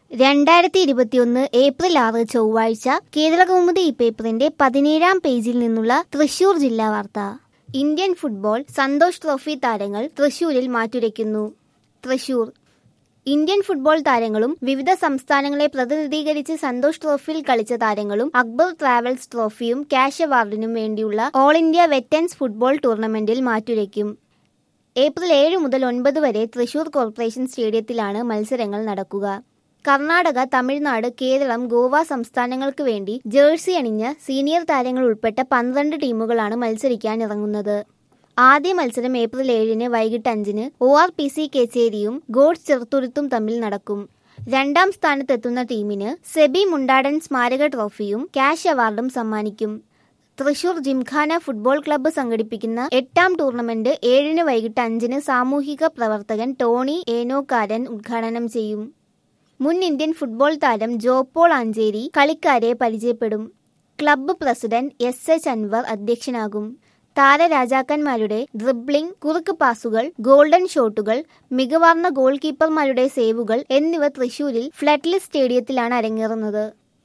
രണ്ടായിരത്തി ഇരുപത്തിയൊന്ന് ഏപ്രിൽ ആറ് ചൊവ്വാഴ്ച കേരളകൗമുദി ഈ പേപ്പറിന്റെ പതിനേഴാം പേജിൽ നിന്നുള്ള തൃശൂർ ജില്ലാ വാർത്ത ഇന്ത്യൻ ഫുട്ബോൾ സന്തോഷ് ട്രോഫി താരങ്ങൾ തൃശൂരിൽ മാറ്റുരയ്ക്കുന്നു തൃശൂർ ഇന്ത്യൻ ഫുട്ബോൾ താരങ്ങളും വിവിധ സംസ്ഥാനങ്ങളെ പ്രതിനിധീകരിച്ച് സന്തോഷ് ട്രോഫിയിൽ കളിച്ച താരങ്ങളും അക്ബർ ട്രാവൽസ് ട്രോഫിയും ക്യാഷ് അവാർഡിനും വേണ്ടിയുള്ള ഓൾ ഇന്ത്യ വെറ്റൻസ് ഫുട്ബോൾ ടൂർണമെന്റിൽ മാറ്റുരയ്ക്കും ഏപ്രിൽ ഏഴ് മുതൽ ഒൻപത് വരെ തൃശൂർ കോർപ്പറേഷൻ സ്റ്റേഡിയത്തിലാണ് മത്സരങ്ങൾ നടക്കുക കർണാടക തമിഴ്നാട് കേരളം ഗോവ സംസ്ഥാനങ്ങൾക്ക് വേണ്ടി ജേഴ്സി അണിഞ്ഞ സീനിയർ താരങ്ങൾ ഉൾപ്പെട്ട പന്ത്രണ്ട് ടീമുകളാണ് മത്സരിക്കാൻ ഇറങ്ങുന്നത് ആദ്യ മത്സരം ഏപ്രിൽ ഏഴിന് വൈകിട്ട് അഞ്ചിന് ഒ ആർ പി സി കേച്ചേരിയും ഗോഡ്സ് ചെറുത്തുരുത്തും തമ്മിൽ നടക്കും രണ്ടാം സ്ഥാനത്തെത്തുന്ന ടീമിന് സെബി മുണ്ടാടൻ സ്മാരക ട്രോഫിയും ക്യാഷ് അവാർഡും സമ്മാനിക്കും തൃശൂർ ജിംഖാന ഫുട്ബോൾ ക്ലബ്ബ് സംഘടിപ്പിക്കുന്ന എട്ടാം ടൂർണമെന്റ് ഏഴിന് വൈകിട്ട് അഞ്ചിന് സാമൂഹിക പ്രവർത്തകൻ ടോണി ഏനോക്കാരൻ ഉദ്ഘാടനം ചെയ്യും മുൻ ഇന്ത്യൻ ഫുട്ബോൾ താരം ജോപോൾ ആഞ്ചേരി കളിക്കാരെ പരിചയപ്പെടും club president S H Anvar അധ്യക്ഷനാകും താരരാജാക്കന്മാരുടെ ഡ്രിബ്ലിംഗ് കുറുക്ക് പാസുകൾ ഗോൾഡൻ ഷോട്ടുകൾ മികവാർന്ന ഗോൾ കീപ്പർമാരുടെ സേവുകൾ എന്നിവ തൃശൂരിൽ ഫ്ലഡ്ലിസ് സ്റ്റേഡിയത്തിലാണ് അരങ്ങേറുന്നത്